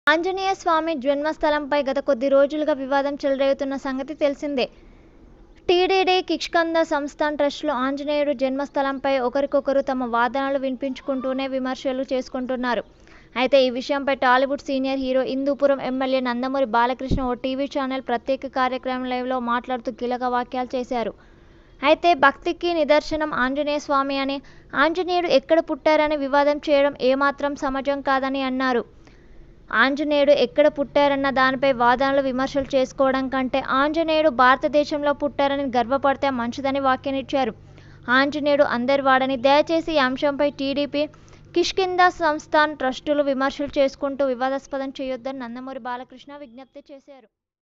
ఆంజనేయ స్వామి జన్మస్థలంపై గత కొద్ది రోజులుగా వివాదం చెలరేగుతున్న సంగతి తెలిసిందే టీడీడీ కిష్కంద సంస్థాన్ ట్రస్టులో ఆంజనేయుడు జన్మస్థలంపై ఒకరికొకరు తమ వాదనలు వినిపించుకుంటూనే విమర్శలు చేసుకుంటున్నారు అయితే ఈ విషయంపై Tollywood senior hero Hindupuram MLA Nandamuri Balakrishna ఓ టీవీ ఛానల్ ప్రత్యేక కార్యక్రమం లైవ్లో మాట్లాడుతూ కీలక వ్యాఖ్యలు చేశారు అయితే భక్తికి నిదర్శనం ఆంజనేయ స్వామి అని ఆంజనేయుడు ఎక్కడ పుట్టారని వివాదం చేయడం ఏమాత్రం సమాజం కాదని అన్నారు ఆంజనేయుడు ఎక్కడ పుట్టారన్న దానిపై వాదనలు విమర్శలు చేసుకోవడం కంటే ఆంజనేయుడు భారతదేశంలో పుట్టారని గర్వపడితే మంచిదని వ్యాఖ్యానించారు ఆంజనేయుడు అందరి వాడని దయచేసి ఈ అంశంపై టీడీపీ కిష్కింద సంస్థాన్ ట్రస్టులు విమర్శలు చేసుకుంటూ వివాదాస్పదం చేయొద్దని నందమూరి బాలకృష్ణ విజ్ఞప్తి చేశారు